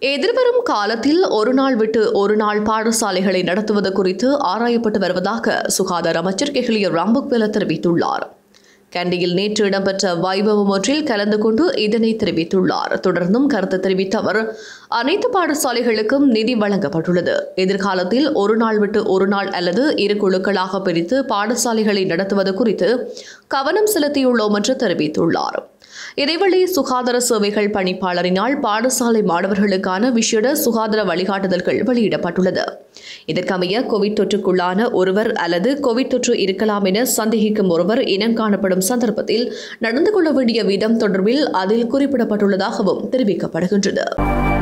எதிர்வரும் காலத்தில் ஒரு நாள் விட்டு ஒரு நாள் பாடசாலைகளை நடத்துவது குறித்து ஆராயப்பட்டு வருவதாக சுகாதார அமைச்சர் கெஹ்லிய ராம்புக்வெல தெரிவித்துள்ளார் கண்டியில் நேற்று இடம்பெற்ற வைபவம் ஒன்றில் கலந்து கொண்டு இதனை தெரிவித்துள்ளார் தொடர்ந்தும் கருத்து தெரிவித்த அவர் அனைத்து பாடசாலைகளுக்கும் நிதி வழங்கப்பட்டுள்ளது எதிர்காலத்தில் ஒரு நாள் விட்டு ஒரு நாள் அல்லது இரு குழுக்களாக பிரித்து பாடசாலைகளை நடத்துவது குறித்து கவனம் செலுத்தியுள்ளோம் என்று தெரிவித்துள்ளார் இதேவேளை சுகாதார சேவைகள் பணிப்பாளரினால் பாடசாலை மாணவர்களுக்கான விஷேட சுகாதார வழிகாட்டுதல்கள் வெளியிடப்பட்டுள்ளது இதற்கமைய கோவிட் தொற்றுக்குள்ளான ஒருவர் அல்லது கோவிட் தொற்று இருக்கலாம் என சந்தேகிக்கும் ஒருவர் இனம் காணப்படும் சந்தர்ப்பத்தில் நடந்து கொள்ள வேண்டிய விதம் தொடர்பில் அதில் குறிப்பிடப்பட்டுள்ளதாகவும் தெரிவிக்கப்படுகின்றது